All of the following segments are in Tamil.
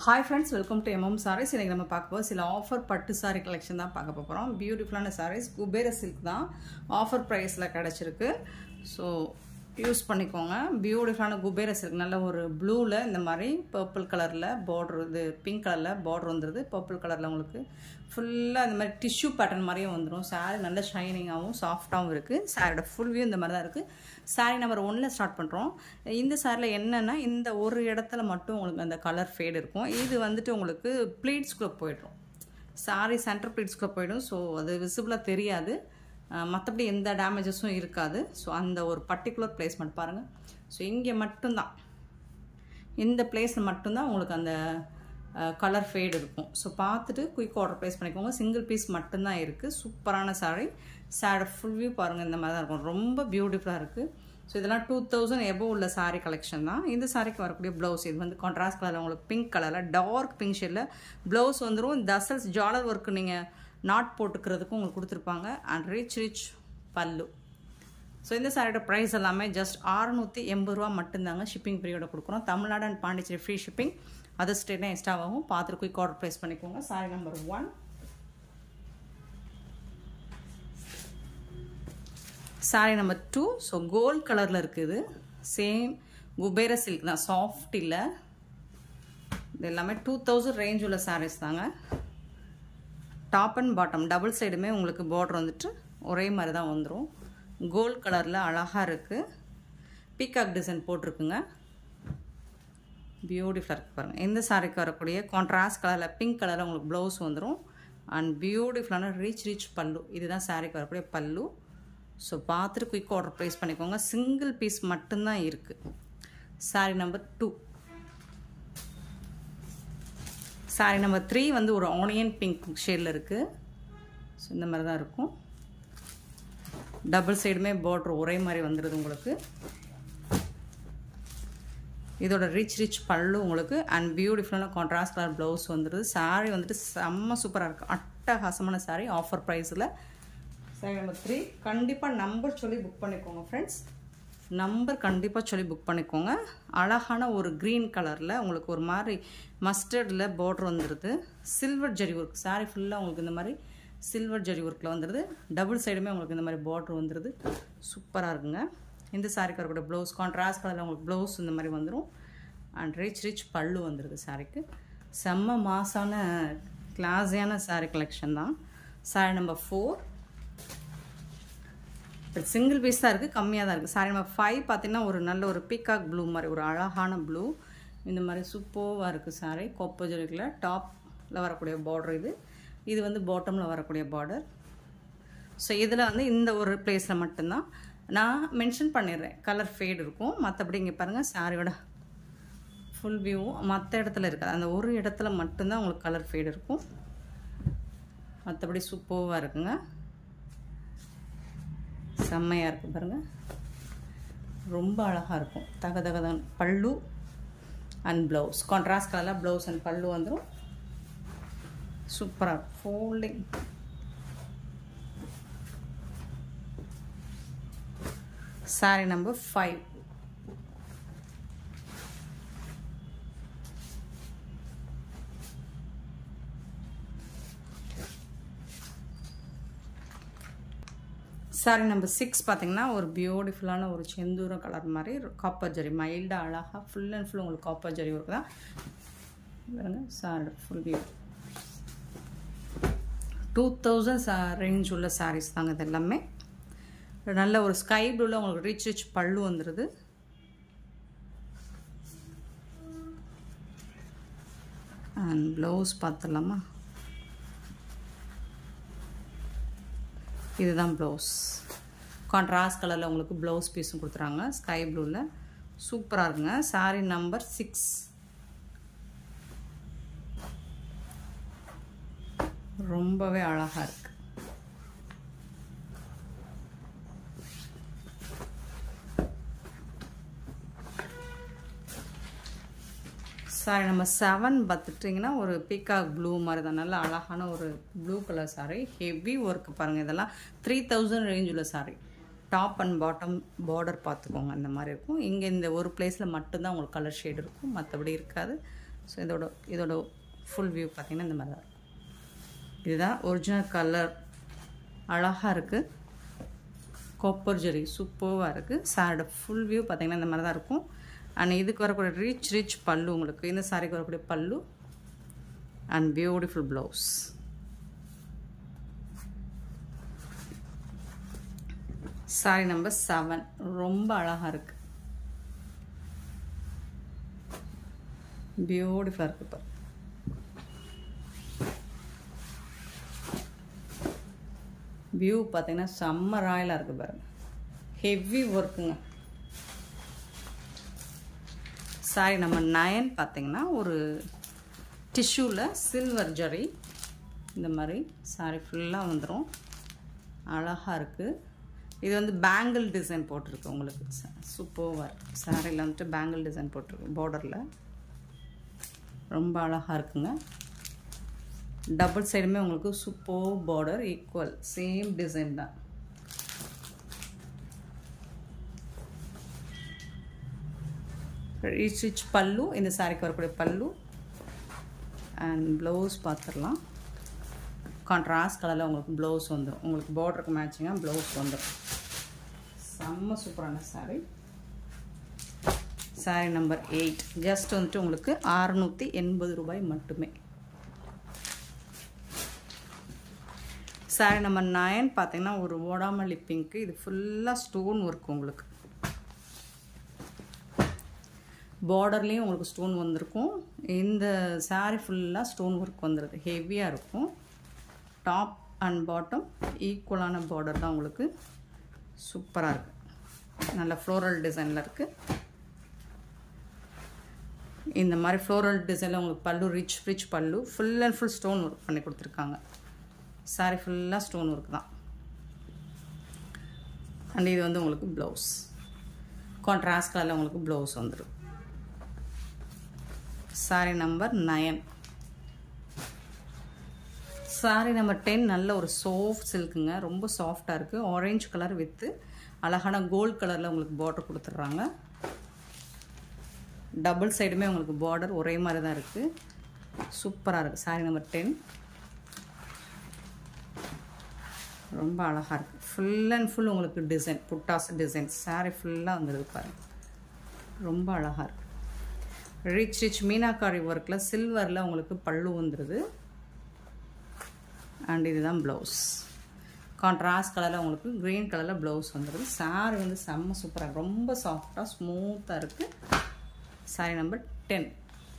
hi friends welcome to MM saris இன்றைக்கி நம்ம பார்க்க போது சில ஆஃபர் பட்டு சாரீ கலெக்ஷன் தான் பார்க்க போகிறோம் பியூட்டிஃபுல்லான சாரீஸ் குபேர சில்க் தான் ஆஃபர் ப்ரைஸில் கிடச்சிருக்கு ஸோ யூஸ் பண்ணிக்கோங்க பியூட்டிஃபுல்லான குபேர சில்க் நல்ல ஒரு ப்ளூவில் இந்த மாதிரி பர்பிள் கலரில் பார்டர் இது பிங்க் கலரில் பார்டர் வந்துடுது பர்பிள் கலரில் உங்களுக்கு ஃபுல்லாக இந்த மாதிரி டிஷ்யூ பேட்டர்ன் மாதிரியே வந்துடும் சாரீ நல்ல ஷைனிங்காகவும் சாஃப்டாகவும் இருக்குது சாரியோட ஃபுல் வியூ இந்த மாதிரி தான் இருக்குது சாரீ நம்பர் ஒன்றில் ஸ்டார்ட் பண்ணுறோம் இந்த சாரியில் என்னென்னா இந்த ஒரு இடத்துல மட்டும் உங்களுக்கு அந்த கலர் ஃபேட் இருக்கும் இது வந்துட்டு உங்களுக்கு ப்ளீட்ஸ்குள்ளே போய்டும் சாரி சென்டர் ப்ளீட்ஸ்குள்ளே போயிடும் ஸோ அது விசிபிளாக தெரியாது மற்றபடி எந்த டேமேஜஸும் இருக்காது ஸோ அந்த ஒரு பர்டிகுலர் பிளேஸ்மெண்ட் பாருங்கள் ஸோ இங்கே மட்டும்தான் இந்த பிளேஸில் மட்டும்தான் உங்களுக்கு அந்த கலர் ஃபேடு இருக்கும் ஸோ பார்த்துட்டு குயிக் ஆர்டர் ப்ளேஸ் பண்ணிக்கோங்க சிங்கிள் பீஸ் மட்டும்தான் இருக்குது சூப்பரான சாரீ சாரோட ஃபுல் வியூ பாருங்கள் இந்த மாதிரி தான் இருக்கும் ரொம்ப பியூட்டிஃபுல்லாக இருக்குது ஸோ இதெல்லாம் டூ தௌசண்ட் எபோவ் உள்ள சாரீ கலெக்ஷன் தான் இந்த சாரிக்கு வரக்கூடிய ப்ளவுஸ் இது வந்து கான்ட்ராஸ்ட் கலரில் உங்களுக்கு பிங்க் கலரில் டார்க் பிங்க் ஷேடில் ப்ளவுஸ் வந்துடும் தசல்ஸ் ஜாலர் ஒர்க்கு நீங்கள் நாட் போட்டுக்கிறதுக்கும் உங்களுக்கு கொடுத்துருப்பாங்க அண்ட் ரிச் ரிச் பல்லு ஸோ இந்த சாரியோட ப்ரைஸ் எல்லாமே ஜஸ்ட் அறுநூற்றி எண்பது ரூபா மட்டும்தாங்க ஷிப்பிங் பீரியட கொடுக்குறோம் Tamil Nadu and Pondicherry free shipping other ஸ்டேட்னா எக்ஸ்ட்ராவாகும் பார்த்துட்டு குயிக் ஆர்டர் ப்ரைஸ் பண்ணிக்கோங்க sari number one sari number two so gold கலரில் இருக்குது சேம் குபேர சில்க் தான் சாஃப்ட் இல்லை இது எல்லாமே டூ தௌசண்ட் ரேஞ்ச் உள்ள சாரீஸ் தாங்க டாப் அண்ட் பாட்டம் டபுள் சைடுமே உங்களுக்கு பார்டர் வந்துட்டு ஒரே மாதிரி தான் வந்துடும் கோல்ட் கலரில் அழகாக இருக்குது பீகாக் டிசைன் போட்டிருக்குங்க பியூட்டிஃபுல்லாக இருக்குது பாருங்கள் இந்த சாரிக்கு வரக்கூடிய கான்ட்ராஸ்ட் கலரில் பிங்க் கலரில் உங்களுக்கு ப்ளவுஸ் வந்துடும் அண்ட் பியூட்டிஃபுல்லான ரிச் ரிச் பல்லு இதுதான் சாரிக்கு வரக்கூடிய பல்லு ஸோ பார்த்துட்டு குயிக் ஆர்டர் ப்ளேஸ் பண்ணிக்கோங்க சிங்கிள் பீஸ் மட்டும்தான் இருக்குது sari number two sari number three வந்து ஒரு ஆனியன் பிங்க் ஷேடில் இருக்குது ஸோ இந்த மாதிரி தான் இருக்கும் டபுள் சைடுமே பார்டர் ஒரே மாதிரி வந்துடுது உங்களுக்கு இதோட ரிச் ரிச் பல்லு உங்களுக்கு அண்ட் பியூட்டிஃபுல்லான கான்ட்ராஸ்ட் கலர் ப்ளவுஸ் வந்துடுது சாரீ வந்துட்டு செம்ம சூப்பராக இருக்குது அட்டகாசமான சாரீ ஆஃபர் ப்ரைஸில் சாரி நம்பர் த்ரீ கண்டிப்பாக நம்பர் சொல்லி புக் பண்ணிக்கோங்க ஃப்ரெண்ட்ஸ் நம்பர் கண்டிப்பாக சொல்லி புக் பண்ணிக்கோங்க அழகான ஒரு க்ரீன் கலரில் உங்களுக்கு ஒரு மாதிரி மஸ்டர்டில் பார்டர் வந்துடுது சில்வர் ஜரி ஒர்க் சாரீ ஃபுல்லாக உங்களுக்கு இந்த மாதிரி சில்வர் ஜரி ஒர்க்கில் வந்துடுது டபுள் சைடுமே உங்களுக்கு இந்த மாதிரி பார்டர் வந்துடுது சூப்பராக இருக்குங்க இந்த சாரிக்கு வரக்கூடிய ப்ளவுஸ் கான்ட்ராஸ்ட் கலரில் உங்களுக்கு ப்ளவுஸ் இந்த மாதிரி வந்துடும் அண்ட் ரிச் ரிச் பல்லு வந்துடுது சாரிக்கு செம்ம மாசான கிளாஸியான சாரீ கலெக்ஷன் தான் sari number four but single piece தான் இருக்குது கம்மியாக தான் இருக்குது சாரி நம்பர் ஃபைவ் பார்த்திங்கன்னா ஒரு நல்ல ஒரு பீகாக் ப்ளூ மாதிரி ஒரு அழகான ப்ளூ இந்த மாதிரி சூப்பராக இருக்குது சாரி கொப்பஜரிக்கில் டாப்பில் வரக்கூடிய பார்டர் இது இது வந்து பாட்டமில் வரக்கூடிய பார்டர் ஸோ இதில் வந்து இந்த ஒரு பிளேஸில் மட்டும்தான் நான் மென்ஷன் பண்ணிடுறேன் கலர் ஃபேட் இருக்கும் மற்றபடி இங்கே பாருங்கள் சாரியோட ஃபுல் வியூவும் மற்ற இடத்துல இருக்காது அந்த ஒரு இடத்துல மட்டும்தான் உங்களுக்கு கலர் ஃபேட் இருக்கும் மற்றபடி சூப்பராக இருக்குங்க செம்மையாக இருக்குது பாருங்கள் ரொம்ப அழகாக இருக்கும் தக தகதன் பல்லு அண்ட் ப்ளவுஸ் கான்ட்ராஸ்ட் கலரில் ப்ளவுஸ் அண்ட் பல்லு வந்துடும் சூப்பராக இருக்கும் folding sari number five sari number six பார்த்தீங்கன்னா ஒரு பியூட்டிஃபுல்லான ஒரு செந்தூரம் கலர் மாதிரி காப்பர் ஜரி மைல்டாக அழகாக ஃபுல் அண்ட் ஃபுல் உங்களுக்கு காப்பர் ஜரி ஒர்க் தான் பாருங்க sari full view two thousand சா ரேஞ்ச் உள்ள சாரீஸ் தாங்க இது எல்லாமே நல்ல ஒரு ஸ்கை ப்ளூவில் உங்களுக்கு ரிச் ரிச் பல்லு வந்துடுது அண்ட் ப்ளவுஸ் பார்த்துடலாமா இதுதான் ப்ளவுஸ் கான்ட்ராஸ்ட் கலரில் உங்களுக்கு ப்ளவுஸ் பீஸும் கொடுத்துறாங்க ஸ்கை ப்ளூவில் சூப்பராக இருக்குங்க சாரி நம்பர் சிக்ஸ் ரொம்பவே அழகாக இருக்குது சாரி நம்ம செவன் பார்த்துட்டிங்கன்னா ஒரு பீகாக் ப்ளூ மாதிரி தான் நல்ல அழகான ஒரு blue colour sari heavy work பாருங்கள் இதெல்லாம் த்ரீ தௌசண்ட் ரேஞ்ச் உள்ள sari top and bottom border பார்த்துக்கோங்க அந்த மாதிரி இருக்கும் இங்கே இந்த ஒரு பிளேஸில் மட்டும்தான் உங்களுக்கு கலர் ஷேட் இருக்கும் மற்றபடி இருக்காது ஸோ இதோட இதோட ஃபுல் வியூ பார்த்திங்கன்னா இந்த மாதிரி தான் இருக்கும் இதுதான் ஒரிஜினல் கலர் அழகாக இருக்குது காப்பர் ஜெரி சூப்பராக இருக்குது சாரோட ஃபுல் வியூ பார்த்திங்கன்னா இந்த மாதிரி தான் இருக்கும் அண்ட் இதுக்கு வரக்கூடிய ரிச் ரிச் பல்லு உங்களுக்கு இந்த சாரிக்கு வரக்கூடிய பல்லு and beautiful blouse sari number seven ரொம்ப அழகாக இருக்குது பியூட்டிஃபுல்லாக இருக்குது பாரு வியூ பார்த்தீங்கன்னா செம்ம ராயலாக இருக்குது பாருங்க ஹெவி ஒர்க்குங்க சாரி நம்ம நயன் பார்த்தீங்கன்னா ஒரு டிஷ்யூவில் சில்வர் ஜரி இந்த மாதிரி சாரி ஃபுல்லாக வந்துடும் அழகாக இருக்குது இது வந்து பேங்கிள் டிசைன் போட்டிருக்கு உங்களுக்கு சூப்பராக இருக்குது சாரியில் வந்துட்டு பேங்கிள் டிசைன் போட்டிருக்கு பார்டரில் ரொம்ப அழகாக இருக்குங்க டபுள் சைடுமே உங்களுக்கு super border equal same design தான் ரிச் ரிச் பல்லு இந்த சாரிக்கு வரக்கூடிய பல்லு அண்ட் ப்ளவுஸ் பார்த்துடலாம் கான்ட்ராஸ்ட் கலரில் உங்களுக்கு ப்ளவுஸ் வந்துடும் உங்களுக்கு பார்டருக்கு மேட்சிங்காக ப்ளவுஸ் வந்துடும் செம்ம சூப்பரான sari sari number eight just வந்துட்டு உங்களுக்கு அறநூற்றி எண்பது ரூபாய் மட்டுமே சாரி நம்பர் நயன் பார்த்தீங்கன்னா ஒரு ஓடாமல்லி பிங்க்கு இது ஃபுல்லாக ஸ்டோன் ஒர்க் உங்களுக்கு பார்டர்லேயும் உங்களுக்கு ஸ்டோன் வந்திருக்கும் இந்த சாரி ஃபுல்லாக ஸ்டோன் ஒர்க் வந்துடுது ஹெவியாக இருக்கும் டாப் அண்ட் பாட்டம் ஈக்குவலான பார்டர் தான் உங்களுக்கு சூப்பராக இருக்குது நல்ல ஃப்ளோரல் டிசைனில் இருக்குது இந்த மாதிரி ஃப்ளோரல் டிசைனில் உங்களுக்கு பல்லு ரிச் ரிச் பல்லு full and full stone work பண்ணி கொடுத்துருக்காங்க சாரி ஃபுல்லாக ஸ்டோன் ஒர்க் தான் அண்ட் இது வந்து உங்களுக்கு ப்ளவுஸ் கான்ட்ராஸ்ட் கலரில் உங்களுக்கு ப்ளவுஸ் வந்துடும் sari number nine sari number ten நல்ல ஒரு சாஃப்ட் சில்க்குங்க ரொம்ப சாஃப்டாக இருக்குது ஆரஞ்சு கலர் வித்து அழகான கோல்ட் கலரில் உங்களுக்கு பார்டர் கொடுத்துட்றாங்க டபுள் சைடுமே உங்களுக்கு பார்டர் ஒரே மாதிரி தான் இருக்குது சூப்பராக இருக்குது சாரி நம்பர் டென் ரொம்ப அழகாக இருக்குது ஃபுல் அண்ட் ஃபுல் உங்களுக்கு டிசைன் புட்டாஸ் டிசைன் சாரி ஃபுல்லாக வந்துடுது பாருங்கள் ரொம்ப அழகாக இருக்குது ரிச் ரிச் மீனாக்காரி ஒர்க்கில் சில்வரில் உங்களுக்கு பல்லு வந்துடுது அண்ட் இதுதான் ப்ளவுஸ் கான்ட்ராஸ்ட் கலரில் உங்களுக்கு க்ரீன் கலரில் ப்ளவுஸ் வந்துடுது சாரி வந்து செம்ம சூப்பராக ரொம்ப சாஃப்டாக ஸ்மூத்தாக இருக்குது சாரி நம்பர் டென்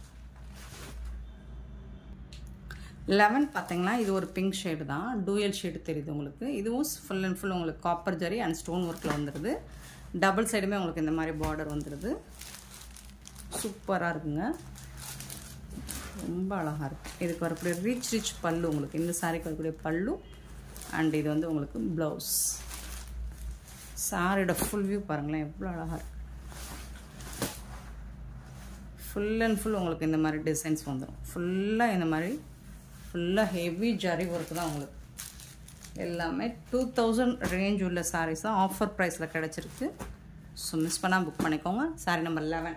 லெவன் பார்த்தீங்கன்னா இது ஒரு பிங்க் ஷேடு தான் டூயல் ஷேடு தெரியுது உங்களுக்கு இதுவும் ஃபுல் அண்ட் ஃபுல் உங்களுக்கு காப்பர் ஜரி அண்ட் ஸ்டோன் ஒர்க்கில் வந்துடுது டபுள் சைடுமே உங்களுக்கு இந்த மாதிரி பார்டர் வந்துடுது சூப்பராக இருக்குங்க ரொம்ப அழகாக இருக்குது இதுக்கு வரக்கூடிய ரிச் ரிச் பல்லு உங்களுக்கு இந்த சாரிக்கு வரக்கூடிய பல்லு அண்ட் இது வந்து உங்களுக்கு ப்ளவுஸ் சாரியோட ஃபுல் வியூ பாருங்களேன் எவ்வளோ அழகாக இருக்குது ஃபுல் அண்ட் ஃபுல் உங்களுக்கு இந்த மாதிரி டிசைன்ஸ் வந்துடும் ஃபுல்லாக இந்த மாதிரி ஃபுல்லாக ஹெவி ஜரி ஒர்க் தான் உங்களுக்கு எல்லாமே டூ தௌசண்ட் ரேஞ்ச் உள்ள சாரீஸ் தான் ஆஃபர் ப்ரைஸில் கிடச்சிருக்கு ஸோ மிஸ் பண்ணால் புக் பண்ணிக்கோங்க sari number eleven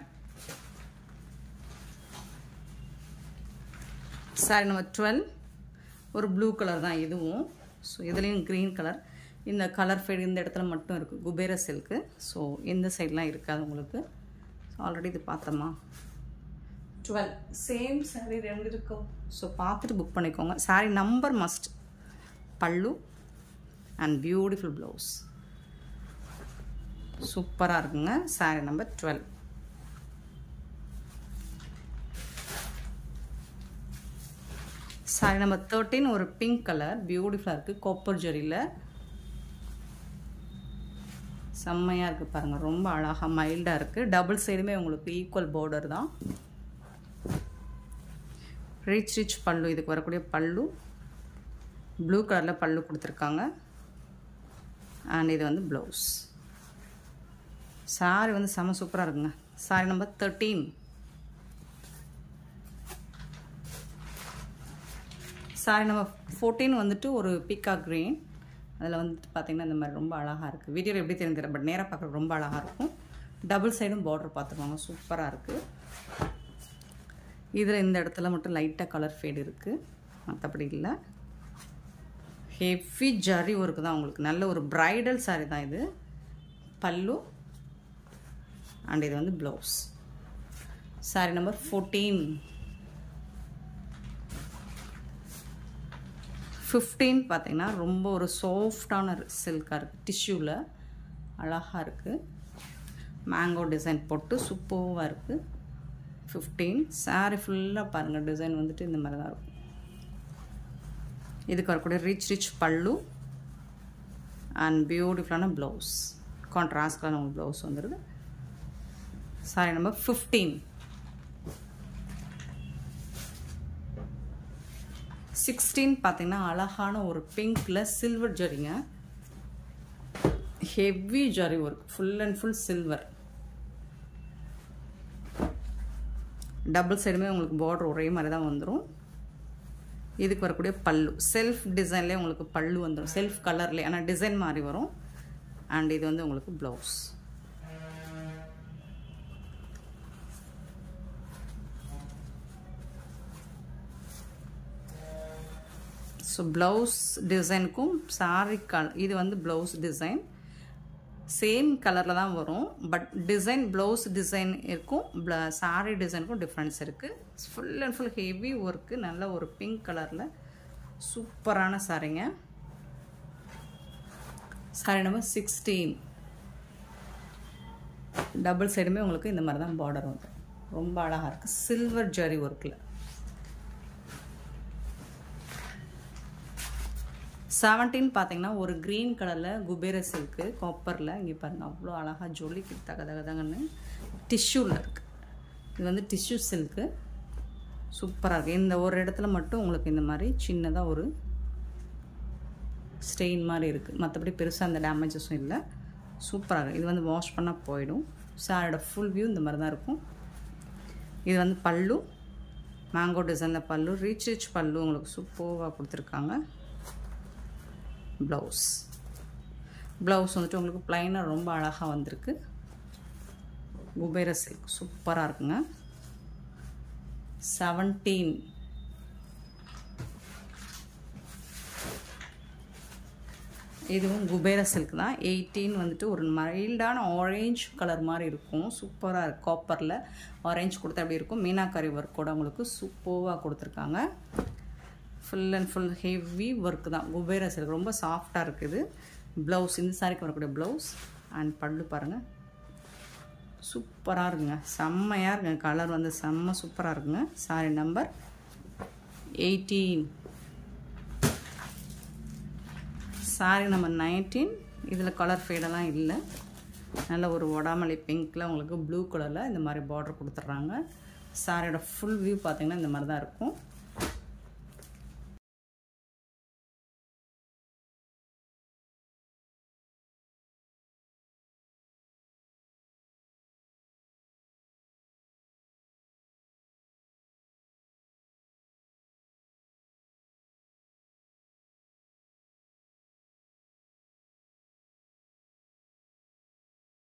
sari number twelve ஒரு ப்ளூ கலர் தான் இதுவும் ஸோ இதுலேயும் க்ரீன் கலர் இந்த கலர் ஃபேட் இந்த இடத்துல மட்டும் இருக்குது குபேர சில்க்கு ஸோ இந்த சைட்லாம் இருக்காது உங்களுக்கு ஸோ ஆல்ரெடி இது பார்த்தோமா டுவெல் சேம் சாரீ ரெண்டு இருக்கும் ஸோ பார்த்துட்டு புக் பண்ணிக்கோங்க சாரீ நம்பர் மஸ்ட் பல்லு அண்ட் பியூட்டிஃபுல் ப்ளவுஸ் சூப்பராக இருக்குங்க sari number twelve sari number thirteen ஒரு பிங்க் கலர் பியூட்டிஃபுல்லாக இருக்குது கொப்பர் ஜரியில் செம்மையாக இருக்குது பாருங்கள் ரொம்ப அழகாக மைல்டாக இருக்குது டபுள் சைடுமே உங்களுக்கு ஈக்குவல் பார்டர் தான் ரிச் ரிச் பல்லு இதுக்கு வரக்கூடிய பல்லு ப்ளூ கலரில் பல்லு கொடுத்துருக்காங்க அண்ட் இது வந்து ப்ளவுஸ் சாரி வந்து செம சூப்பராக இருக்குங்க sari number thirteen sari number fourteen வந்துட்டு ஒரு பீக்கா க்ரீன் அதில் வந்துட்டு பார்த்திங்கன்னா இந்த மாதிரி ரொம்ப அழகாக இருக்குது வீடியோவில் எப்படி தெரிஞ்சிட பட் நேராக பார்க்குறது ரொம்ப அழகாக இருக்கும் டபுள் சைடும் பார்டர் பார்த்துக்கோங்க சூப்பராக இருக்குது இதில் இந்த இடத்துல மட்டும் லைட்டாக கலர் ஃபேடு இருக்குது மற்றபடி இல்லை ஹெவி ஜரி ஒர்க்கு தான் உங்களுக்கு நல்ல ஒரு ப்ரைடல் saree தான் இது பல்லு அண்ட் இது வந்து blouse saree number fourteen fifteen பார்த்தீங்கன்னா ரொம்ப ஒரு சாஃப்டான சில்காக இருக்குது டிஷ்யூவில் அழகாக இருக்குது மேங்கோ டிசைன் போட்டு சூப்பராக இருக்குது ஃபிஃப்டீன் saree ஃபுல்லாக பாருங்கள் டிசைன் வந்துட்டு இந்த மாதிரி தான் இருக்கும் இதுக்கு வரக்கூடிய ரிச் ரிச் பல்லு அண்ட் பியூட்டிஃபுல்லான ப்ளவுஸ் கான்ட்ராஸ்டான உங்களுக்கு ப்ளவுஸ் வந்துடுது சாரி நம்பர் ஃபிஃப்டீன் சிக்ஸ்டீன் பார்த்தீங்கன்னா அழகான ஒரு பிங்க்கில் சில்வர் ஜரிங்க ஹெவி ஜரி work full and full silver double சைடுமே உங்களுக்கு பார்டர் ஒரே மாதிரி தான் வந்துடும் இதுக்கு வரக்கூடிய பல்லு செல்ஃப் டிசைன்லேயே உங்களுக்கு பல்லு வந்துடும் செல்ஃப் கலர்லேயே ஆனால் டிசைன் மாதிரி வரும் அண்ட் இது வந்து உங்களுக்கு ப்ளவுஸ் ஸோ ப்ளவுஸ் டிசைனுக்கும் சாரி கல் இது வந்து ப்ளவுஸ் டிசைன் சேம் கலரில் தான் வரும் பட் டிசைன் ப்ளவுஸ் டிசைன் இருக்கும் ப்ள சாரி டிசைனுக்கும் டிஃப்ரென்ஸ் இருக்குது full and full heavy work நல்ல ஒரு பிங்க் கலரில் சூப்பரான சாரிங்க சாரி நம்பர் சிக்ஸ்டீன் டபுள் சைடுமே உங்களுக்கு இந்த மாதிரி தான் பார்டர் வந்துடும் ரொம்ப அழகாக இருக்குது சில்வர் ஜரி ஒர்க்கில் செவன்டீன் பார்த்தீங்கன்னா ஒரு க்ரீன் கலரில் குபேர சில்க்கு காப்பரில் இங்கே பாருங்கள் அவ்வளோ அழகாக ஜொலிக்கு தக தக தகன்னு டிஷ்யூவில் இருக்குது இது வந்து டிஷ்யூ சில்க்கு சூப்பராக இருக்குது இந்த ஒரு இடத்துல மட்டும் உங்களுக்கு இந்த மாதிரி சின்னதாக ஒரு ஸ்டெயின் மாதிரி இருக்குது மற்றபடி பெருசாக அந்த டேமேஜஸும் இல்லை சூப்பராக இருக்குது இது வந்து வாஷ் பண்ணால் போயிடும் சாரோட ஃபுல் வியூ இந்த மாதிரி தான் இருக்கும் இது வந்து பல்லு மேங்கோ டிசைனில் பல்லு ரீச் ரிச் பல்லு உங்களுக்கு சூப்பராக கொடுத்துருக்காங்க ப்ளவுஸ் ப்ளவுஸ் வந்துட்டு உங்களுக்கு ப்ளைனாக ரொம்ப அழகாக வந்திருக்கு குபேர சில்க் சூப்பராக இருக்குங்க செவன்டீன் இதுவும் குபேர சில்க் தான் எயிட்டீன் வந்துட்டு ஒரு மைல்டான ஆரேஞ்ச் கலர் மாதிரி இருக்கும் சூப்பராக இருக்குது காப்பரில் ஆரேஞ்ச் கொடுத்தா அப்படி இருக்கும் மீனாக்கரி ஒர்க்கோட உங்களுக்கு சூப்பராக கொடுத்துருக்காங்க full and full heavy work தான் குபேர சில்க் ரொம்ப சாஃப்டாக இருக்குது ப்ளவுஸ் இந்த சாரிக்கு வரக்கூடிய ப்ளவுஸ் அண்ட் பல்லு பாருங்கள் சூப்பராக இருக்குங்க செம்மையாக இருக்குங்க கலர் வந்து செம்ம சூப்பராக இருக்குங்க sari number eighteen sari number nineteen இதில் கலர் ஃபேடெல்லாம் இல்லை நல்ல ஒரு உடாமலை பிங்க்கில் உங்களுக்கு ப்ளூ கலரில் இந்த மாதிரி பார்டர் கொடுத்துட்றாங்க சாரியோட ஃபுல் வியூ பார்த்திங்கன்னா இந்த மாதிரி தான் இருக்கும்